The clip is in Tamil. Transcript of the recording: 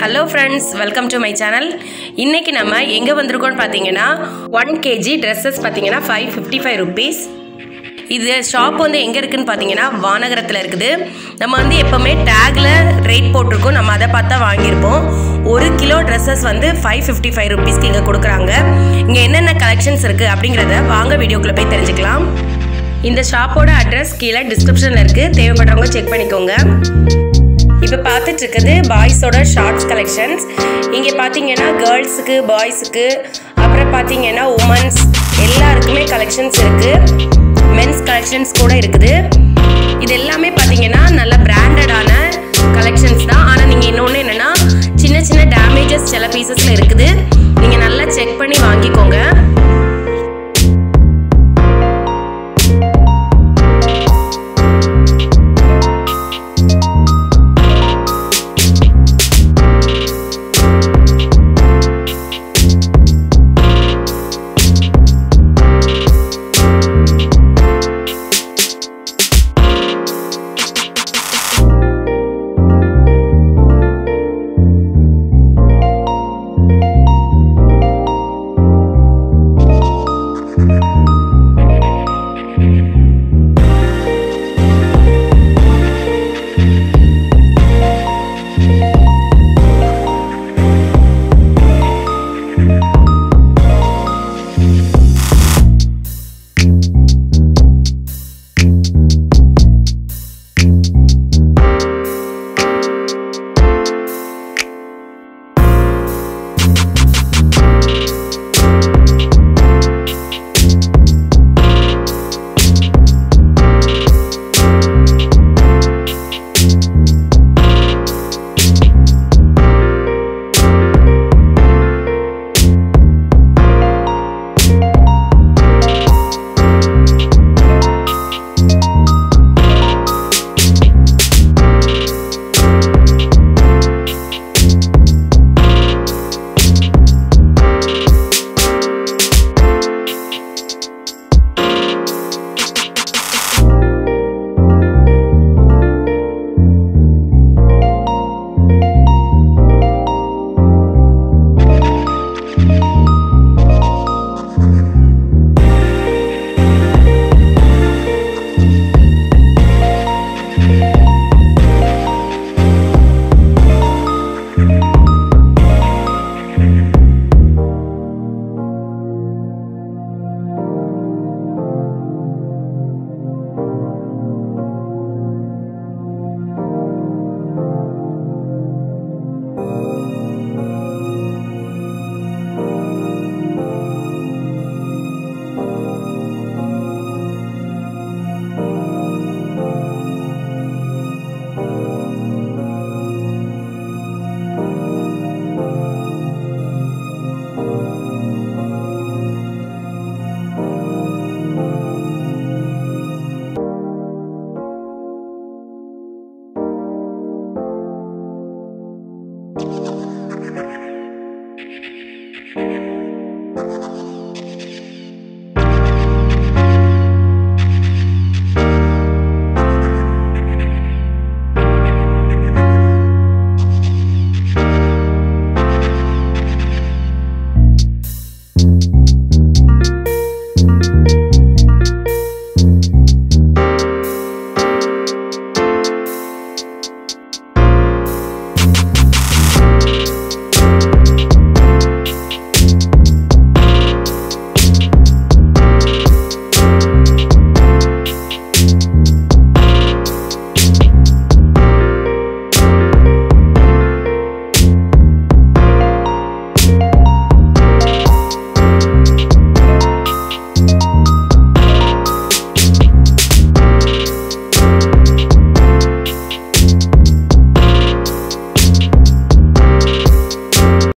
hello friends welcome to my channel இன்னைக்கு நம்ம எங்கே வந்திருக்கோம்னு பார்த்தீங்கன்னா ஒன் கேஜி ட்ரெஸ்ஸஸ் பார்த்தீங்கன்னா ஃபைவ் ஃபிஃப்டி ஃபைவ் ருபீஸ் இது ஷாப் வந்து எங்கே இருக்குன்னு பார்த்தீங்கன்னா வானகரத்தில் இருக்குது நம்ம வந்து எப்போவுமே டேக்கில் ரேட் போட்டிருக்கோம் நம்ம அதை பார்த்தா வாங்கியிருப்போம் ஒரு கிலோ ட்ரெஸ்ஸஸ் வந்து ஃபைவ் ஃபிஃப்டி ஃபைவ் ருபீஸ்க்கு இங்கே கொடுக்குறாங்க இங்கே என்னென்ன கலெக்ஷன்ஸ் இருக்குது அப்படிங்கிறத வாங்க வீடியோக்குள்ளே போய் தெரிஞ்சுக்கலாம் இந்த ஷாப்போட அட்ரஸ் கீழே டிஸ்கிரிப்ஷனில் இருக்குது தேவைப்படுறவங்க செக் பண்ணிக்கோங்க இப்போ பார்த்துட்டு இருக்குது பாய்ஸோட ஷார்ட்ஸ் கலெக்ஷன்ஸ் இங்கே பார்த்தீங்கன்னா கேர்ள்ஸுக்கு பாய்ஸுக்கு அப்புறம் பார்த்தீங்கன்னா உமன்ஸ் எல்லாருக்குமே கலெக்ஷன்ஸ் இருக்குது மென்ஸ் கலெக்ஷன்ஸ் கூட இருக்குது இது எல்லாமே பார்த்தீங்கன்னா நல்ல பிராண்டடான கலெக்ஷன்ஸ் தான் ஆனால் நீங்கள் இன்னொன்று என்னென்னா சின்ன சின்ன டேமேஜஸ் சில பீசஸில் இருக்குது